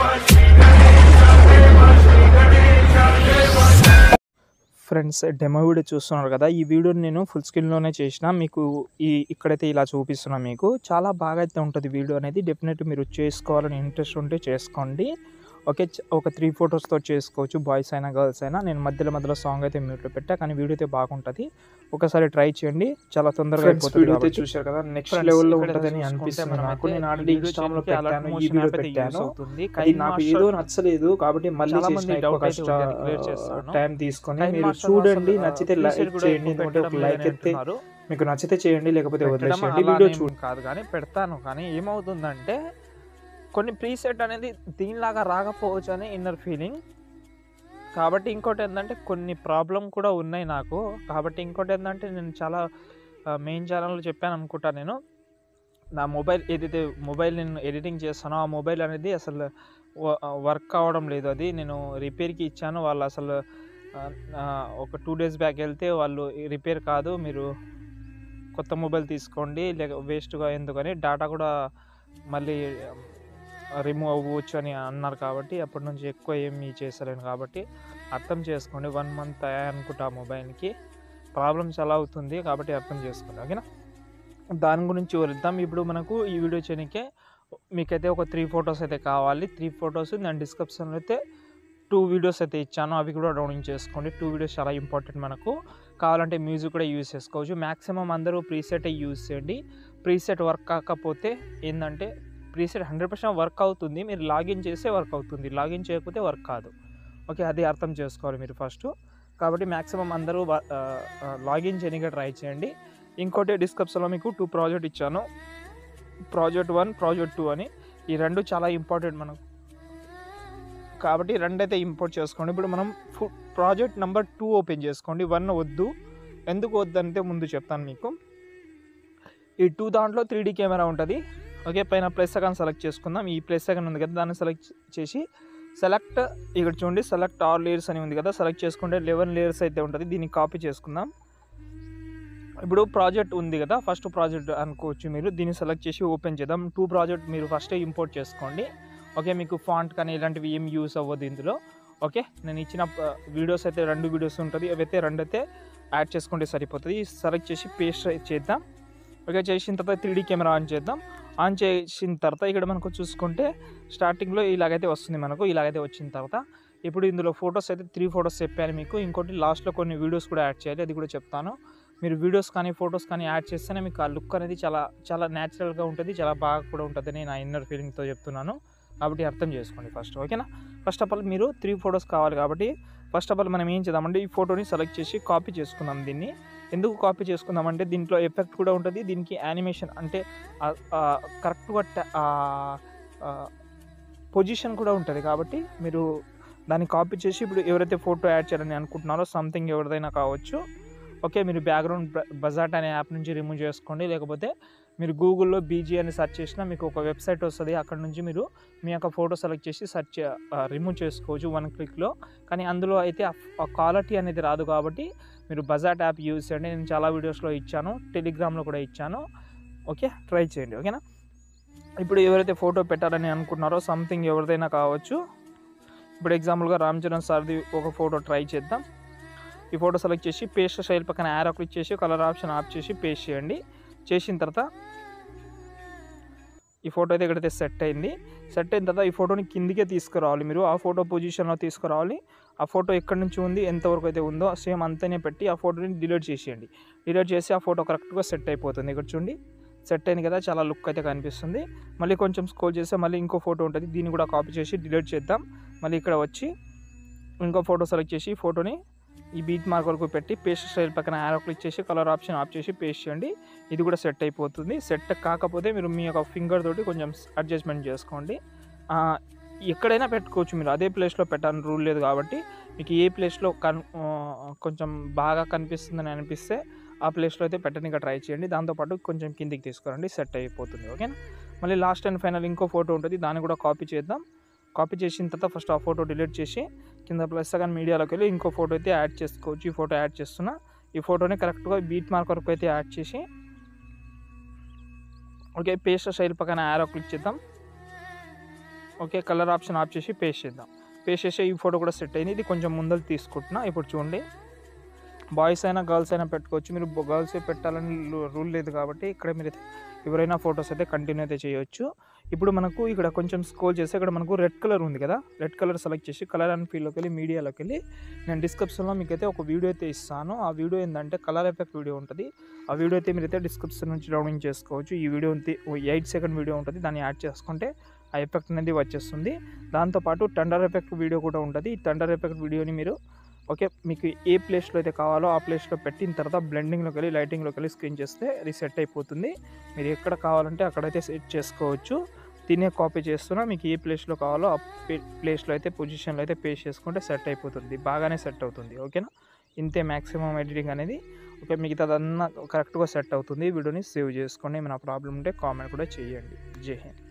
Friends demo video చూస్తున్నారు కదా ఈ వీడియోని నేను ఫుల్ స్క్రీన్లోనే చేసిన మీకు ఈ ఇక్కడైతే ఇలా చూపిస్తున్నా మీకు చాలా బాగా అయితే ఉంటుంది వీడియో అనేది డెఫినెట్ మీరు చేసుకోవాలని ఇంట్రెస్ట్ ఉంటే చేసుకోండి ఓకే చ- ఒక త్రీ ఫొటోస్తో చేసుకోవచ్చు బాయ్స్ అయినా గర్ల్స్ అయినా నేను మధ్యలో మధ్యలో సాంగ్ అయితే మ్యూట్లో పెట్టా కానీ వీడియో అయితే బాగుంటుంది ఒకసారి ట్రై చేయండి చాలా తొందరగా ఫ్రెండ్స్ అయిపోతుంది వీడియో అయితే కాబట్టి. చూశారు కదా నెక్స్ట్ Friends, లెవెల్లో ఇక్కడ ఉంటుందని చూసుకుంటే అనిపిస్తుంది మనం నాకు అయితే నేను ఈ ఆల్రెడీ వీడియో ఇన్స్టాగ్రామ్ లో చేయడానికి alert పెట్టాను ఈ motion వీడియో app అయితే use పెట్టాను అవుతుంది. అది Kind నాకు Master ఏదో నచ్చలేదు కాబట్టి మళ్ళీ చాలా చేసిన మంది ఎక్కువ doubt అయితే కష్ట ఉంది, అది clear చేస్తాను. టైం తీసుకొని Kind మీరు Master చూడండి అసలు, నచ్చితే ఆ, లైక్ preset కూడా చేయండి ఎక్కువ ఎందుకంటే ఒక పెట్టడం లైక్ లేదని ఎత్తే అంటున్నారు. మీకు నచ్చితే చేయండి లేకపోతే పెట్టడం వదిలేసేయండి అలానే వీడియో ఏం చూడండి కాదు కానీ పెడతాను కానీ ఏమవుతుందంటే కొన్ని ప్రీసెట్ అనేది దీనిలాగా రాకపోవచ్చు అని ఇన్నర్ ఫీలింగ్ కాబట్టి ఇంకోటి ఏంటంటే కొన్ని ప్రాబ్లం కూడా ఉన్నాయి నాకు కాబట్టి ఇంకోటి ఏంటంటే నేను చాలా మెయిన్ ఛానల్లో చెప్పాను అనుకుంటా నేను నా మొబైల్ ఏదైతే మొబైల్ నేను ఎడిటింగ్ చేస్తానో ఆ మొబైల్ అనేది అసలు వర్క్ అవ్వడం లేదు అది నేను రిపేర్కి ఇచ్చాను వాళ్ళు అసలు ఆ, ఆ, ఒక టూ డేస్ బ్యాక్ వెళ్తే వాళ్ళు రిపేర్ కాదు మీరు కొత్త మొబైల్ తీసుకోండి లేక వేస్ట్గా ఎందుకని డేటా కూడా మళ్ళీ రిమూవ్ అవ్వచ్చు అని అన్నారు కాబట్టి అప్పటి నుంచి ఎక్కువ ఏమి చేసలేను కాబట్టి అర్థం చేసుకోండి వన్ మంత్ అనుకుంటా ఆ మొబైల్కి ప్రాబ్లం చాలా అవుతుంది కాబట్టి అర్థం చేసుకోండి ఓకేనా దాని గురించి వదిద్దాం ఇప్పుడు మనకు ఈ వీడియో చేయడానికే మీకైతే ఒక త్రీ ఫొటోస్ అయితే కావాలి త్రీ ఫొటోస్ నేను డిస్క్రిప్షన్లో అయితే టూ వీడియోస్ అయితే ఇచ్చాను అవి కూడా డౌన్లోడ్ చేసుకోండి టూ వీడియోస్ చాలా ఇంపార్టెంట్ మనకు కావాలంటే మ్యూజిక్ కూడా యూజ్ చేసుకోవచ్చు మ్యాక్సిమం అందరూ ప్రీసెట్ యూజ్ చేయండి ప్రీసెట్ వర్క్ కాకపోతే ఏంటంటే ప్రీసెట్ హండ్రెడ్ పర్సెంట్ వర్క్ అవుతుంది మీరు లాగిన్ చేస్తే వర్క్ అవుతుంది లాగిన్ చేయకపోతే వర్క్ కాదు ఓకే అది అర్థం చేసుకోవాలి మీరు ఫస్ట్ కాబట్టి మ్యాక్సిమం అందరూ లాగిన్ చేయడానికి ట్రై చేయండి ఇంకోటి డిస్క్రిప్షన్లో మీకు టూ ప్రాజెక్ట్ ఇచ్చాను ప్రాజెక్ట్ వన్ ప్రాజెక్ట్ టూ అని ఈ రెండు చాలా ఇంపార్టెంట్ మనకు కాబట్టి రెండు అయితే ఇంపోర్ట్ చేసుకోండి ఇప్పుడు మనం ప్రాజెక్ట్ నెంబర్ టూ ఓపెన్ చేసుకోండి వన్ వద్దు ఎందుకు వద్దంటే ముందు చెప్తాను మీకు ఈ టూ దాంట్లో త్రీ డీ కెమెరా ఉంటుంది ఓకే పైన ప్లస్ సెకండ్ సెలెక్ట్ చేసుకుందాం ఈ ప్లస్ సెకండ్ ఉంది కదా దాన్ని సెలెక్ట్ చేసి సెలెక్ట్ ఇక్కడ చూడండి సెలెక్ట్ ఆల్ లేయర్స్ అని ఉంది కదా సెలెక్ట్ చేసుకుంటే లెవెన్ లేయర్స్ అయితే ఉంటుంది దీన్ని కాపీ చేసుకుందాం ఇప్పుడు ప్రాజెక్ట్ ఉంది కదా ఫస్ట్ ప్రాజెక్ట్ అనుకోవచ్చు మీరు దీన్ని సెలెక్ట్ చేసి ఓపెన్ చేద్దాం టూ ప్రాజెక్ట్ మీరు ఫస్ట్ ఇంపోర్ట్ చేసుకోండి ఓకే మీకు ఫాంట్ కానీ ఇలాంటివి ఏం యూస్ అవ్వదు ఇందులో ఓకే నేను ఇచ్చిన వీడియోస్ అయితే రెండు వీడియోస్ ఉంటుంది అవి అయితే రెండు అయితే యాడ్ చేసుకుంటే సరిపోతుంది సెలెక్ట్ చేసి పేస్ట్ చేద్దాం ఓకే చేసిన తర్వాత త్రీ కెమెరా ఆన్ చేద్దాం ఆన్ చేసిన తర్వాత ఇక్కడ మనకు చూసుకుంటే స్టార్టింగ్లో ఇలాగైతే వస్తుంది మనకు ఇలాగైతే వచ్చిన తర్వాత ఇప్పుడు ఇందులో ఫొటోస్ అయితే త్రీ ఫొటోస్ చెప్పాను మీకు ఇంకోటి లాస్ట్లో కొన్ని వీడియోస్ కూడా యాడ్ చేయాలి అది కూడా చెప్తాను మీరు వీడియోస్ కానీ ఫొటోస్ కానీ యాడ్ చేస్తేనే మీకు ఆ లుక్ అనేది చాలా చాలా న్యాచురల్గా ఉంటుంది చాలా బాగా కూడా ఉంటుందని నా ఇన్నర్ ఫీలింగ్తో చెప్తున్నాను కాబట్టి అర్థం చేసుకోండి ఫస్ట్ ఓకేనా ఫస్ట్ ఆఫ్ ఆల్ మీరు త్రీ ఫొటోస్ కావాలి కాబట్టి ఫస్ట్ ఆఫ్ ఆల్ మనం ఏం చేద్దామంటే ఈ ఫోటోని సెలెక్ట్ చేసి కాపీ చేసుకుందాం దీన్ని ఎందుకు కాపీ చేసుకుందామంటే దీంట్లో ఎఫెక్ట్ కూడా ఉంటుంది దీనికి యానిమేషన్ అంటే కరెక్ట్గా పొజిషన్ కూడా ఉంటుంది కాబట్టి మీరు దాన్ని కాపీ చేసి ఇప్పుడు ఎవరైతే ఫోటో యాడ్ చేయాలని అనుకుంటున్నారో సంథింగ్ ఎవరిదైనా కావచ్చు ఓకే మీరు బ్యాక్గ్రౌండ్ బజాట్ అనే యాప్ నుంచి రిమూవ్ చేసుకోండి లేకపోతే మీరు గూగుల్లో బీజీ అని సెర్చ్ చేసినా మీకు ఒక వెబ్సైట్ వస్తుంది అక్కడ నుంచి మీరు మీ యొక్క ఫోటో సెలెక్ట్ చేసి సెర్చ్ రిమూవ్ చేసుకోవచ్చు వన్ క్లిక్లో కానీ అందులో అయితే ఆ క్వాలిటీ అనేది రాదు కాబట్టి మీరు బజాట్ యాప్ యూజ్ చేయండి నేను చాలా వీడియోస్లో ఇచ్చాను టెలిగ్రామ్లో కూడా ఇచ్చాను ఓకే ట్రై చేయండి ఓకేనా ఇప్పుడు ఎవరైతే ఫోటో పెట్టాలని అనుకుంటున్నారో సంథింగ్ ఎవరిదైనా కావచ్చు ఇప్పుడు ఎగ్జాంపుల్గా రామ్ చరణ్ సార్ది ఒక ఫోటో ట్రై చేద్దాం ఈ ఫోటో సెలెక్ట్ చేసి పేస్ట్ స్టైల్ పక్కన యారో క్లిక్ చేసి కలర్ ఆప్షన్ ఆఫ్ చేసి పేస్ట్ చేయండి చేసిన తర్వాత ఈ ఫోటో అయితే ఇక్కడైతే సెట్ అయింది సెట్ అయిన తర్వాత ఈ ఫోటోని కిందికే తీసుకురావాలి మీరు ఆ ఫోటో పొజిషన్లో తీసుకురావాలి ఆ ఫోటో ఎక్కడి నుంచి ఉంది ఎంతవరకు అయితే ఉందో సేమ్ అంతనే పెట్టి ఆ ఫోటోని డిలీట్ చేసేయండి డిలీట్ చేసి ఆ ఫోటో కరెక్ట్గా సెట్ అయిపోతుంది ఇక్కడ చూడండి సెట్ అయింది కదా చాలా లుక్ అయితే కనిపిస్తుంది మళ్ళీ కొంచెం స్కోల్ చేస్తే మళ్ళీ ఇంకో ఫోటో ఉంటుంది దీన్ని కూడా కాపీ చేసి డిలీట్ చేద్దాం మళ్ళీ ఇక్కడ వచ్చి ఇంకో ఫోటో సెలెక్ట్ చేసి ఫోటోని ఈ బీట్ మార్క్ వరకు పెట్టి పేస్ట్ స్టైల్ పక్కన యారో క్లిక్ చేసి కలర్ ఆప్షన్ ఆఫ్ చేసి పేస్ట్ చేయండి ఇది కూడా సెట్ అయిపోతుంది సెట్ కాకపోతే మీరు మీ యొక్క ఫింగర్ తోటి కొంచెం అడ్జస్ట్మెంట్ చేసుకోండి ఎక్కడైనా పెట్టుకోవచ్చు మీరు అదే ప్లేస్లో పెట్టాలని రూల్ లేదు కాబట్టి మీకు ఏ ప్లేస్లో కన్ కొంచెం బాగా కనిపిస్తుందని అనిపిస్తే ఆ ప్లేస్లో అయితే పెట్టడానికి ట్రై చేయండి దాంతోపాటు కొంచెం కిందికి తీసుకురండి సెట్ అయిపోతుంది ఓకేనా మళ్ళీ లాస్ట్ అండ్ ఫైనల్ ఇంకో ఫోటో ఉంటుంది దాన్ని కూడా కాపీ చేద్దాం కాపీ చేసిన తర్వాత ఫస్ట్ ఆ ఫోటో డిలీట్ చేసి కింద ప్లస్ సెకండ్ మీడియాలోకి వెళ్ళి ఇంకో ఫోటో అయితే యాడ్ చేసుకోవచ్చు ఈ ఫోటో యాడ్ చేస్తున్నా ఈ ఫోటోని కరెక్ట్గా బీట్ మార్క్ వరకు అయితే యాడ్ చేసి ఓకే పేస్ట్ స్టైల్ పక్కన యారో క్లిక్ చేద్దాం ఓకే కలర్ ఆప్షన్ ఆఫ్ చేసి పేస్ట్ చేద్దాం పేస్ట్ చేసి ఈ ఫోటో కూడా సెట్ అయింది ఇది కొంచెం ముందలు తీసుకుంటున్నా ఇప్పుడు చూడండి బాయ్స్ అయినా గర్ల్స్ అయినా పెట్టుకోవచ్చు మీరు గర్ల్స్ పెట్టాలని రూల్ లేదు కాబట్టి ఇక్కడ మీరు ఎవరైనా ఫొటోస్ అయితే కంటిన్యూ అయితే చేయొచ్చు ఇప్పుడు మనకు ఇక్కడ కొంచెం స్కోల్ చేస్తే ఇక్కడ మనకు రెడ్ కలర్ ఉంది కదా రెడ్ కలర్ సెలెక్ట్ చేసి కలర్ అండ్ ఫీల్డ్లోకి వెళ్ళి మీడియాలోకి వెళ్ళి నేను డిస్క్రిప్షన్లో మీకు అయితే ఒక వీడియో అయితే ఇస్తాను ఆ వీడియో ఏంటంటే కలర్ ఎఫెక్ట్ వీడియో ఉంటుంది ఆ వీడియో అయితే మీరైతే డిస్క్రిప్షన్ నుంచి డౌన్లోడ్ చేసుకోవచ్చు ఈ వీడియో ఎయిట్ సెకండ్ వీడియో ఉంటుంది దాన్ని యాడ్ చేసుకుంటే ఆ ఎఫెక్ట్ అనేది వచ్చేస్తుంది దాంతోపాటు టండర్ ఎఫెక్ట్ వీడియో కూడా ఉంటుంది ఈ టండర్ ఎఫెక్ట్ వీడియోని మీరు ఓకే మీకు ఏ ప్లేస్లో అయితే కావాలో ఆ ప్లేస్లో పెట్టిన తర్వాత బ్లెండింగ్లోకి వెళ్ళి లైటింగ్లోకి వెళ్ళి స్క్రీన్ చేస్తే రీసెట్ అయిపోతుంది మీరు ఎక్కడ కావాలంటే అక్కడైతే సెట్ చేసుకోవచ్చు దీన్నే కాపీ చేస్తున్నా మీకు ఏ ప్లేస్లో కావాలో ఆ ప్లేస్లో అయితే పొజిషన్లో అయితే పేస్ట్ చేసుకుంటే సెట్ అయిపోతుంది బాగానే సెట్ అవుతుంది ఓకేనా ఇంతే మ్యాక్సిమం ఎడిటింగ్ అనేది ఓకే మిగతాదన్నా కరెక్ట్గా సెట్ అవుతుంది వీడియోని సేవ్ చేసుకోండి ఏమైనా ప్రాబ్లం ఉంటే కామెంట్ కూడా చేయండి జై హింద్